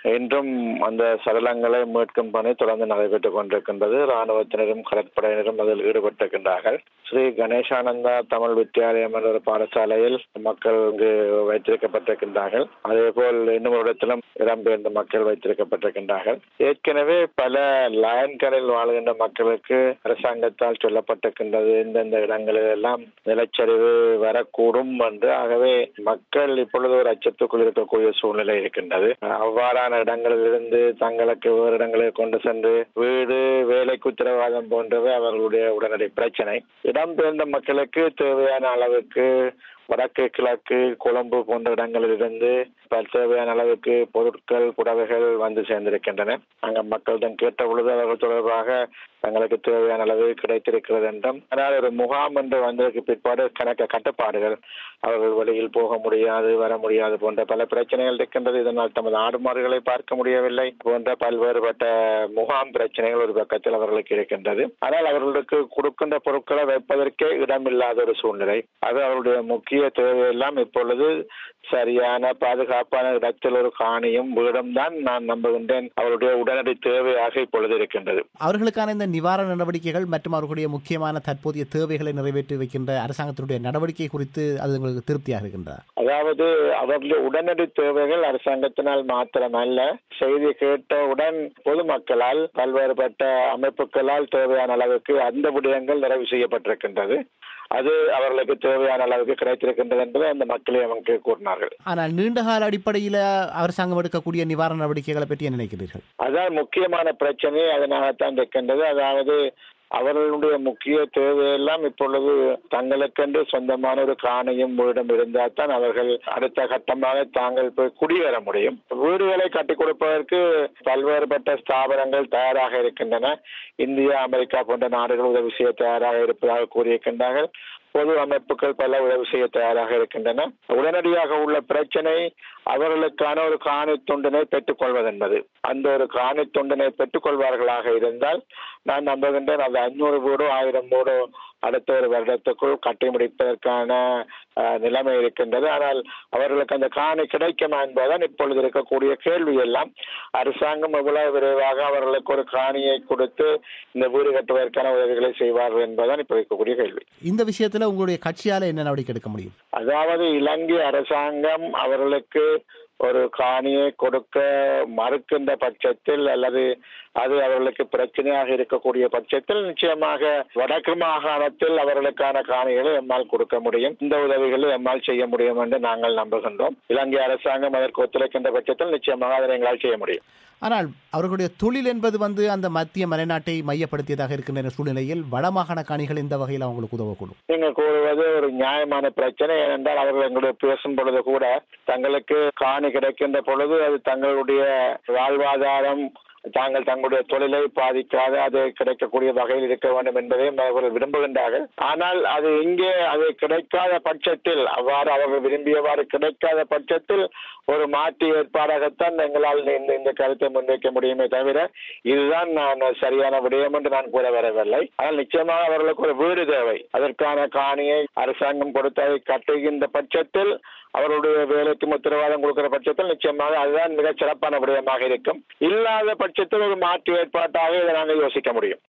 இன்றும் அந்த சடலங்களை மீட்கும் பணி தொடர்ந்து நடைபெற்றுக் கொண்டிருக்கின்றது ராணுவத்தினரும் கடற்படையினரும் அதில் ஈடுபட்டிருக்கின்றார்கள் ஸ்ரீ கணேசானந்தா தமிழ் வித்தியாலயம் என்ற ஒரு பாடசாலையில் மக்கள் இங்கு வைத்திருக்கப்பட்டிருக்கின்றார்கள் அதேபோல் இன்னும் ஒரு இடத்திலும் இடம்பெயர்ந்த மக்கள் வைத்திருக்கப்பட்டிருக்கின்றார்கள் ஏற்கனவே பல லயன்களில் வாழ்கின்ற மக்களுக்கு அரசாங்கத்தால் சொல்லப்பட்டிருக்கின்றது இந்தந்த இடங்களில் எல்லாம் நிலச்சரிவு வரக்கூடும் என்று ஆகவே மக்கள் இப்பொழுது ஒரு அச்சத்துக்குள் இருக்கக்கூடிய சூழ்நிலை இருக்கின்றது அவ்வாறான இடங்களிலிருந்து தங்களுக்கு வேறு இடங்களில் கொண்டு சென்று வீடு வேலைக்கு உத்தரவாதம் போன்றவை அவர்களுடைய உடனடி பிரச்சனை இடம்பெயர்ந்த மக்களுக்கு தேவையான அளவுக்கு வடக்கு கிழக்கு கொழும்பு போன்ற இடங்களிலிருந்து தேவையான அளவுக்கு பொருட்கள் புடவைகள் வந்து சேர்ந்திருக்கின்றன அங்க மக்களிடம் கேட்ட பொழுது அவர்கள் தொடர்பாக தங்களுக்கு தேவையான அளவு கிடைத்திருக்கிறது என்றும் ஆனால் ஒரு முகாம் என்று வந்ததற்கு பிற்பாடு கணக்க கட்டுப்பாடுகள் அவர்கள் வழியில் போக முடியாது வர முடியாது போன்ற பல பிரச்சனைகள் இருக்கின்றது இதனால் தமது ஆடு மாடுகளை பார்க்க முடியவில்லை போன்ற பல்வேறுபட்ட முகாம் பிரச்சனைகள் ஒரு பக்கத்தில் அவர்களுக்கு இருக்கின்றது ஆனால் அவர்களுக்கு கொடுக்கின்ற பொருட்களை வைப்பதற்கே இடமில்லாத ஒரு சூழ்நிலை அது அவருடைய முக்கிய தேவையெல்லாம் இப்பொழுது சரியான பாதுகாப்பான இடத்தில் ஒரு காணியும் வீடும் தான் நான் நம்புகின்றேன் அவருடைய உடனடி தேவையாக இப்பொழுது இருக்கின்றது அவர்களுக்கான இந்த நிவாரண நடவடிக்கைகள் மற்றும் அவர்களுடைய முக்கியமான தற்போதைய தேவைகளை நிறைவேற்றி வைக்கின்ற அரசாங்கத்தினுடைய நடவடிக்கை குறித்து அது உங்களுக்கு திருப்தியாக இருக்கின்றதா அதாவது அவர்களுடைய உடனடி தேவைகள் அரசாங்கத்தினால் மாத்திரமல்ல செய்தி கேட்டவுடன் பொதுமக்களால் பல்வேறுபட்ட அமைப்புகளால் தேவையான அளவுக்கு அந்த விடயங்கள் நிறைவு செய்யப்பட்டிருக்கின்றது அது அவர்களுக்கு தேவையான அளவுக்கு கிடைத்திருக்கின்றது என்பதை அந்த மக்களே அவங்க கூறினார்கள் ஆனால் நீண்டகால அடிப்படையில் அரசாங்கம் எடுக்கக்கூடிய நிவாரண நடவடிக்கைகளை பற்றி என்ன நினைக்கிறீர்கள் அதான் முக்கியமான பிரச்சனை அதனால்தான் இருக்கின்றது அதாவது அவர்களுடைய முக்கிய தேவையெல்லாம் இப்பொழுது தங்களுக்கென்று சொந்தமான ஒரு காணியும் வீடும் இருந்தால் தான் அவர்கள் அடுத்த கட்டமாக தாங்கள் போய் குடியேற முடியும் வீடுகளை கட்டிக் கொடுப்பதற்கு பல்வேறுபட்ட ஸ்தாபனங்கள் தயாராக இருக்கின்றன இந்தியா அமெரிக்கா போன்ற நாடுகள் உதவி செய்ய தயாராக இருப்பதாக கூறியிருக்கின்றார்கள் பொது அமைப்புகள் பல உதவி செய்ய தயாராக இருக்கின்றன உடனடியாக உள்ள பிரச்சனை அவர்களுக்கான ஒரு காணி துண்டினை பெற்றுக் கொள்வதென்பது அந்த ஒரு காணி துண்டினை பெற்றுக் கொள்வார்களாக இருந்தால் நான் நம்புகின்றேன் அது ஐநூறு வீடோ ஆயிரம் வீடோ அடுத்த ஒரு வருடத்துக்குள் கட்டி முடிப்பதற்கான நிலைமை இருக்கின்றது ஆனால் அவர்களுக்கு அந்த காணி கிடைக்குமா என்பதுதான் இப்பொழுது இருக்கக்கூடிய கேள்வி எல்லாம் அரசாங்கம் எவ்வளவு விரைவாக அவர்களுக்கு ஒரு காணியை கொடுத்து இந்த வீடு கட்டுவதற்கான உதவிகளை செய்வார்கள் என்பதுதான் இப்ப இருக்கக்கூடிய கேள்வி இந்த விஷயத்துல உங்களுடைய கட்சியால என்ன நடவடிக்கை எடுக்க முடியும் அதாவது இலங்கை அரசாங்கம் அவர்களுக்கு ஒரு காணியை கொடுக்க மறுக்கின்ற பட்சத்தில் அல்லது அது அவர்களுக்கு பிரச்சனையாக இருக்கக்கூடிய பட்சத்தில் நிச்சயமாக வடக்கு மாகாணத்தில் அவர்களுக்கான காணிகளை எம்மால் கொடுக்க முடியும் இந்த உதவிகளை எம்மால் செய்ய முடியும் என்று நாங்கள் நம்புகின்றோம் இலங்கை அரசாங்கம் அதற்கு ஒத்துழைக்கின்ற பட்சத்தில் நிச்சயமாக அதை எங்களால் செய்ய முடியும் ஆனால் அவர்களுடைய தொழில் என்பது வந்து அந்த மத்திய மலைநாட்டை மையப்படுத்தியதாக இருக்கின்ற சூழ்நிலையில் வடமாகாண காணிகள் இந்த வகையில் அவங்களுக்கு உதவக்கூடும் நீங்கள் கூறுவது ஒரு நியாயமான பிரச்சனை ஏனென்றால் அவர்கள் எங்களுடைய பேசும் பொழுது கூட தங்களுக்கு காணி கிடைக்கின்ற பொழுது அது தங்களுடைய வாழ்வாதாரம் தாங்கள் தங்களுடைய தொழிலை பாதிக்காத அது கிடைக்கக்கூடிய வகையில் இருக்க வேண்டும் என்பதையும் அவர்கள் விரும்புகின்றார்கள் ஆனால் அது இங்கே அது கிடைக்காத பட்சத்தில் அவ்வாறு அவர்கள் விரும்பியவாறு கிடைக்காத பட்சத்தில் ஒரு மாற்று ஏற்பாடாகத்தான் எங்களால் இந்த இந்த கருத்தை முன்வைக்க முடியுமே தவிர இதுதான் நான் சரியான விடயம் என்று நான் கூற வரவில்லை ஆனால் நிச்சயமாக அவர்களுக்கு ஒரு வீடு தேவை அதற்கான காணியை அரசாங்கம் கொடுத்து அதை கட்டுகின்ற பட்சத்தில் அவருடைய வேலைக்கு உத்தரவாதம் கொடுக்கிற பட்சத்தில் நிச்சயமாக அதுதான் மிகச் சிறப்பான விடயமாக இருக்கும் இல்லாத பட்சத்தில் ஒரு மாற்று ஏற்பாட்டாக இதை நாங்கள் யோசிக்க முடியும்